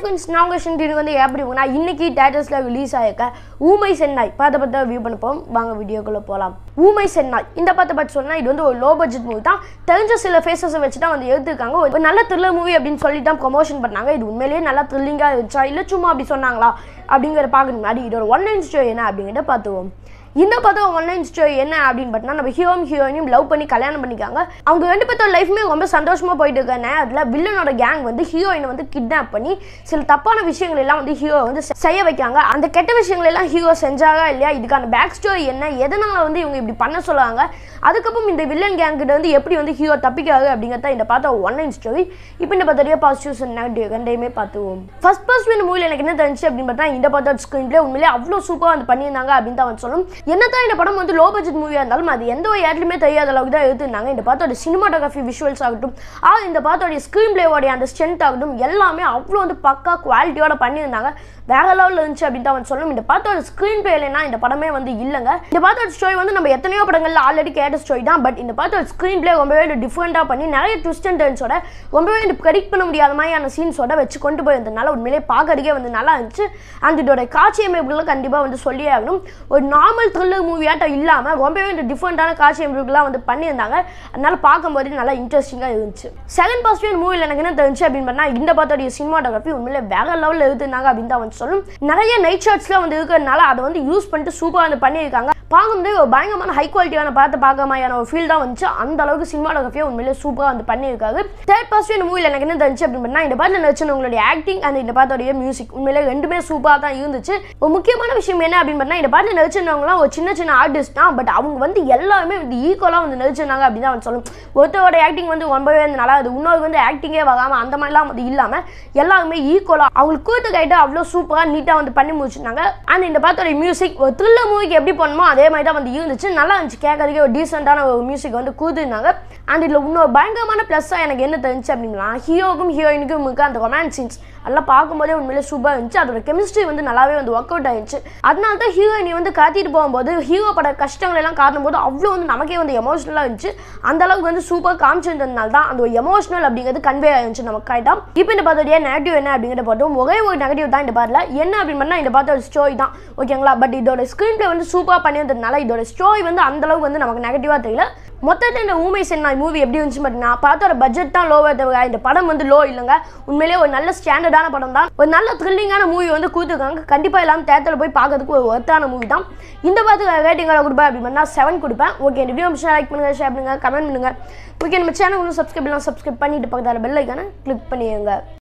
friends நான் உங்கள் ஷன்டினு வந்து எப்படி போனா இன்னைக்கு டேட்டஸில் ரிலீஸ் ஆயிருக்க ஊமை சென்னாய் படத்தை பற்றி வியூ பண்ணப்போம் வாங்க வீடியோக்குள்ளே போகலாம் ஊமை சென்னாய் இந்த படத்தை பற்றி சொன்னால் இது வந்து ஒரு லோ பட்ஜெட் மூவி தான் தெரிஞ்ச சில ஃபேஸஸை வச்சு தான் வந்து எடுத்துருக்காங்க ஒரு நல்ல த்ரில்லர் மூவி அப்படின்னு சொல்லி தான் ப்ரொமோஷன் பண்ணாங்க இது உண்மையிலேயே நல்லா த்ரில்லிங்காக இருந்துச்சா இல்லை சும்மா அப்படி சொன்னாங்க அப்படிங்கிற பார்க்கணும் முன்னாடி இதோட ஒன் லைன் ஸ்டோரி என்ன அப்படிங்கிறத பார்த்துவோம் இந்த படம் ஒன்லைன் ஸ்டோரி என்ன அப்படின்னு பார்த்தீங்கன்னா நம்ம ஹீரோவும் ஹீரோயினும் லவ் பண்ணி கல்யாணம் பண்ணிக்காங்க அவங்க ரெண்டு பேர்த்தோட லைஃப்மே ரொம்ப சந்தோஷமா போயிட்டு இருக்க நேரத்தில் வில்லனோட கேங் வந்து ஹீரோயினை வந்து கிட்னாப் பண்ணி சில தப்பான விஷயங்கள் எல்லாம் வந்து ஹீரோ வந்து செ- செய்ய வைக்காங்க அந்த கெட்ட விஷயங்கள் எல்லாம் ஹீரோ செஞ்சாரா இல்லையா இதுக்கான பேக் ஸ்டோரி என்ன எதனால வந்து இவங்க இப்படி பண்ண சொல்லுவாங்க அதுக்கப்புறம் இந்த வில்லன் கேங் கிட்ட வந்து எப்படி வந்து ஹீரோ தப்பிக்காரு அப்படிங்கிறத இந்த பார்த்த ஒன்லைன் ஸ்டோரி இப்போ இந்த பத்திரிக்கை பாசிட்டிவ்ஸ் அண்ட் நெகட்டிவ் ரெண்டையுமே பார்த்துவோம் ஃபர்ஸ்ட் ஃபர்ஸ்ட் இந்த மூவியில் எனக்கு என்ன தெரிஞ்சு அப்படின்னு பார்த்தா இந்த படத்தோட ஸ்க்ரீன் பிளே உண்மையிலே அவ்வளோ சூப்பராக வந்து பண்ணியிருந்தாங்க அப்படின்னு தான் வந்து சொல்லணும் என்னதான் இந்த படம் வந்து லோ பட்ஜெட் மூவியாக இருந்தாலும் அது எந்த ஒரு இடத்துலையுமே தெரியாத அளவுக்கு தான் எடுத்திருந்தாங்க இந்த படத்தோட சினிமாட்டோகிராஃபி விஷுவல்ஸ் ஆகட்டும் ஆ இந்த படத்தோட ஸ்க்ரீன் பிளேவோடைய அந்த ஸ்ட்ரென்த் ஆகட்டும் எல்லாமே அவ்வளோ வந்து பக்கா குவாலிட்டியோட பண்ணியிருந்தாங்க வேற லெவலில் இருந்துச்சு அப்படின்னு தான் வந்து சொல்லணும் இந்த படத்தோட ஸ்க்ரீன் பிளேலனா இந்த படமே வந்து இல்லைங்க இந்த படத்தோட ஸ்டோரி வந்து நம்ம எத்தனையோ படங்கள்ல ஆல்ரெடி கேட்ட ஸ்டோரி தான் பட் இந்த படத்தோட ஸ்க்ரீன் பிளே ரொம்பவே டிஃப்ரெண்ட்டாக பண்ணி நிறைய ட்விஸ்ட் அண்ட் டர்ன்ஸோட ரொம்பவே ப்ரெடிக்ட் பண்ண முடியாத மாதிரியான சீன்ஸோட வச்சு கொண்டு போயிருந்ததுனால உண்மையிலே பார்க்கறதுக்கே வந்து நல்லா இருந்துச்சு அண்ட் இதோட காட்சி அமைப்புகளும் கண்டிப்பாக வந்து சொல்லியே ஆகணும் ஒரு நார்மல் த்ரில்லர் மூவியாட்டம் இல்லாமல் ரொம்பவே இந்த டிஃப்ரெண்ட்டான காட்சி அமைப்புகள்லாம் வந்து பண்ணியிருந்தாங்க அதனால பார்க்கும்போது நல்லா இன்ட்ரெஸ்டிங்காக இருந்துச்சு செகண்ட் பாசிட்டிவ் மூவியில் எனக்கு என்ன தெரிஞ்சு அப்படின்னு பண்ணால் இந்த படத்தோடைய சினிமாட்டோகிராஃபி உண்மையிலே வேற லெவலில் எடுத்திருந்தாங்க அப்படின்னு தான் வந்து சொல்லும் நிறைய நைட் ஷாட்ஸ்லாம் வந்து இருக்கிறதுனால அதை வந்து யூஸ் பண்ணிட்டு சூப்பராக வந்து பண்ணியிருக்காங்க பார்க்கும்போது ஒரு பயங்கரமான ஹை குவாலிட்டியான படத்தை பார்க்க மாதிரியான ஒரு ஃபீல் தான் வந்துச்சு அந்த அளவுக்கு சினிமாட்டோகிராஃபியை உண்மையிலே சூப்பராக வந்து பண்ணியிருக்காரு தேர்ட் பாசிட்டிவ் இந்த மூவியில் எனக்கு என்ன தெரிஞ்சு அப்படின்னு பண்ணால் இந்த படத்தில் நடிச்ச உங்களுடைய ஆக்டிங் அண்ட் இந்த படத்தோடைய மியூசிக் உண்மையிலே ரெண்டுமே சூப்பராக தான் இருந்துச்சு ஒரு முக்கியமான விஷயம் என்ன அப்படின்னு பண்ணால் இந்த படத்தில் நடிச்சிருந்தவங்களாம் ஒரு சின்ன சின்ன ஆர்டிஸ்ட் தான் பட் அவங்க வந்து எல்லாருமே வந்து ஈக்குவலாக வந்து நடிச்சிருந்தாங்க அப்படின்னு தான் வந்து சொல்லணும் ஒருத்தரோட ஆக்டிங் வந்து ரொம்பவே வந்து நல்லா இது இன்னொரு வந்து ஆக்டிங்கே வராமல் அந்த மாதிரிலாம் வந்து இல்லாமல் எல்லாருமே ஈக்குவலாக அவங்களுக்கு கூத்து கைட்டு அவ்வளோ சூப்பராக நீட்டாக வந்து பண்ணி முடிச்சிருந்தாங்க அண்ட் இந்த படத்தோட மியூசிக் ஒரு த்ரில்லர் மூவிக்கு எப்படி பண்ணுமோ அதே மாதிரி தான் வந்து இருந்துச்சு நல்லா இருந்துச்சு கேட்கறதுக்கே ஒரு டீசெண்டான ஒரு மியூசிக் வந்து கூத்துருந்தாங்க அண்ட் இதில் இன்னொரு பயங்கரமான ப்ளஸ்ஸாக எனக்கு என்ன தெரிஞ்சு அப்படின்னா ஹீரோக்கும் ஹீரோயினுக்கும் இருக்க அந்த ரொமான்ஸ் சீன்ஸ் அதெல்லாம் பார்க்கும்போதே உண்மையிலே சூப்பராக இருந்துச்சு அதோட கெமிஸ்ட்ரி வந்து நல்லாவே வந்து ஒர்க் அவுட் ஆயிருச்சு அதனால தான் ஹீரோயினி வந்து காத்திட்டு போகும்போது ஹீரோ பட கஷ்டங்கள் எல்லாம் காட்டும் போது அவ்வளோ வந்து நமக்கே வந்து எமோஷனலாக இருந்துச்சு அந்த அளவுக்கு வந்து சூப்பர் காமிச்சிருந்ததுனால தான் அந்த எமோஷனல் அப்படிங்கிறது கன்வே ஆயிருந்துச்சு நமக்கு கரெக்டாக இப்போ இந்த படத்தோடைய நெகட்டிவ் என்ன அப்படிங்கிறத பார்த்தோம் ஒரே ஒரு நெகட்டிவ் தான் இந்த பாட்டில் என்ன அப்படின்னு பண்ணால் இந்த படத்தோட ஸ்டோரி தான் ஓகேங்களா பட் இதோட ஸ்க்ரீன் பிளே வந்து சூப்பராக பண்ணியிருந்ததுனால இதோட ஸ்டோரி வந்து அந்த அளவுக்கு வந்து நமக்கு நெகட்டிவாக தெரியல மொத்தத்தில் இந்த ஊமை சென்னாய் மூவி எப்படி இருந்துச்சு பார்த்தீங்கன்னா படத்தோட பட்ஜெட் தான் லோவாக தவிர இந்த படம் வந்து லோ இல்லைங்க உண்மையிலேயே ஒரு நல்ல ஸ்டாண்டர்டான படம் தான் ஒரு நல்ல த்ரில்லிங்கான மூவி வந்து கொடுத்துருக்காங்க கண்டிப்பாக எல்லாம் தேட்டரில் போய் பார்க்கறதுக்கு ஒரு ஒர்த்தான மூவி தான் இந்த படத்துக்கு ரேட்டிங்கோட கொடுப்பேன் அப்படி பண்ணால் செவன் கொடுப்பேன் ஓகே இந்த வீடியோ மிஷன் லைக் பண்ணுங்கள் ஷேர் பண்ணுங்கள் கமெண்ட் பண்ணுங்கள் ஓகே நம்ம சேனல் ஒன்றும் சப்ஸ்கிரைப் பண்ணலாம் சப்ஸ்கிரைப் பண்ணிட்டு பக்கத்தில் பெல் ஐக்கான கிளிக் பண்ணிடுங்க